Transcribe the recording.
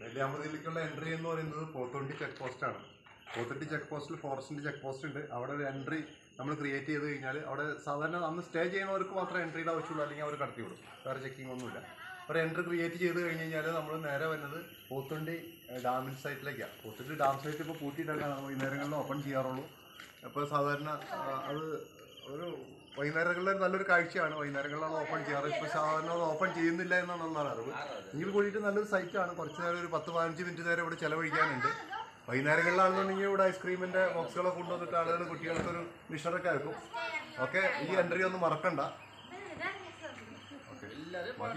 നെല്ലിയാമ്പതിയിലേക്കുള്ള entry എന്ന് പറയുന്നത് പോത്തോണ്ടി check post ആണ് പോത്തോണ്ടി ചെക്ക് പോസ്റ്റിൽ ഫോറസ്റ്റിന്റെ ചെക്ക് പോസ്റ്റ് ഉണ്ട് അവിടെ ഒരു എൻട്രി നമ്മൾ ക്രിയേറ്റ് ചെയ്ത് കഴിഞ്ഞാൽ അവിടെ സാധാരണ അന്ന് സ്റ്റേ ചെയ്യുന്നവർക്ക് മാത്രമേ എൻട്രിയുടെ ആവശ്യമുള്ളൂ അല്ലെങ്കിൽ അവർ കടത്തി വിടും വേറെ ചെക്കിംഗ് ഒന്നുമില്ല ഒരു എൻട്രി ക്രിയേറ്റ് ചെയ്ത് കഴിഞ്ഞ് കഴിഞ്ഞാൽ നമ്മൾ നേരെ വരുന്നത് പോത്തുണ്ടി ഡാമിൻ സൈറ്റിലേക്കാണ് പോത്തുണ്ടി ഡാം സൈറ്റ് ഇപ്പോൾ പൂട്ടിയിട്ടല്ല വൈകുന്നേരങ്ങളിൽ ഓപ്പൺ ചെയ്യാറുള്ളൂ അപ്പോൾ സാധാരണ ആ, അത് ഒരു വൈകുന്നേരങ്ങളിൽ നല്ലൊരു കാഴ്ചയാണ് വൈകുന്നേരങ്ങളിലാണ് ഓപ്പൺ ചെയ്യാറ് ഇപ്പോൾ സാധാരണ അത് ഓപ്പൺ ചെയ്യുന്നില്ല എന്നാണ് നമ്മുടെ അറിവ് എങ്കിൽ കൂടിയിട്ട് നല്ലൊരു സൈറ്റാണ് കുറച്ച് നേരം ഒരു പത്ത് പതിനഞ്ച് മിനിറ്റ് നേരം ഇവിടെ ചിലവഴിക്കാനുണ്ട് വൈകുന്നേരങ്ങളിലാണെന്നുണ്ടെങ്കിൽ ഇവിടെ ഐസ്ക്രീമിൻ്റെ ബോക്സുകളൊക്കെ കൊണ്ടുവന്നിട്ട് ആളുകൾ കുട്ടികൾക്കൊരു ഡിഷറൊക്കെ ആക്കും ഓക്കെ ഈ എൻട്രി ഒന്നും മറക്കണ്ട ഓക്കെ